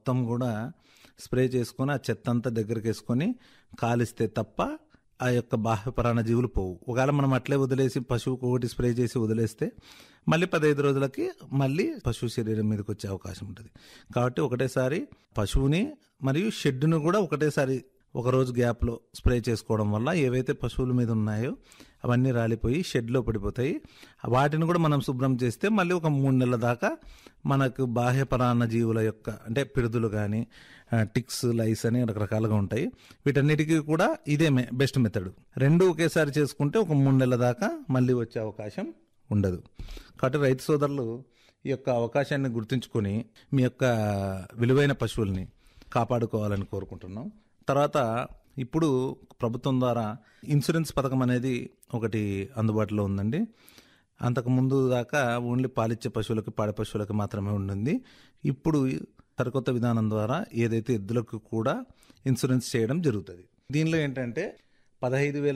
మొత్తం కూడా స్ప్రే చేసుకొని ఆ చెత్త అంతా దగ్గరికి వేసుకొని కాలిస్తే తప్ప ఆ యొక్క బాహ్య పరాణజీవులు పోవు ఒకవేళ మనం అట్లే వదిలేసి పశువుకు ఒకటి స్ప్రే చేసి వదిలేస్తే మళ్ళీ పదహైదు రోజులకి మళ్ళీ పశువు శరీరం మీదకి వచ్చే అవకాశం ఉంటుంది కాబట్టి ఒకటేసారి పశువుని మరియు షెడ్డును కూడా ఒకటేసారి ఒక రోజు గ్యాప్లో స్ప్రే చేసుకోవడం వల్ల ఏవైతే పశువుల మీద ఉన్నాయో అవన్నీ రాలిపోయి షెడ్లో పడిపోతాయి వాటిని కూడా మనం శుభ్రం చేస్తే మళ్ళీ ఒక మూడు నెలల దాకా మనకు బాహ్య పరాన్న జీవుల యొక్క అంటే పిడుదులు కానీ టిక్స్ లైస్ అని రకరకాలుగా ఉంటాయి వీటన్నిటికీ కూడా ఇదే బెస్ట్ మెథడ్ రెండు ఒకేసారి చేసుకుంటే ఒక మూడు నెలల దాకా మళ్ళీ వచ్చే అవకాశం ఉండదు కాబట్టి రైతు సోదరులు ఈ యొక్క అవకాశాన్ని గుర్తుంచుకొని మీ యొక్క విలువైన పశువుల్ని కాపాడుకోవాలని కోరుకుంటున్నాం తర్వాత ఇప్పుడు ప్రభుత్వం ద్వారా ఇన్సూరెన్స్ పథకం అనేది ఒకటి అందుబాటులో ఉందండి అంతకు ముందు దాకా ఓన్లీ పాలిచ్చే పశువులకి పాడి పశువులకి మాత్రమే ఉండింది ఇప్పుడు సరికొత్త విధానం ద్వారా ఏదైతే ఎద్దులకు కూడా ఇన్సూరెన్స్ చేయడం జరుగుతుంది దీనిలో ఏంటంటే పదహైదు వేల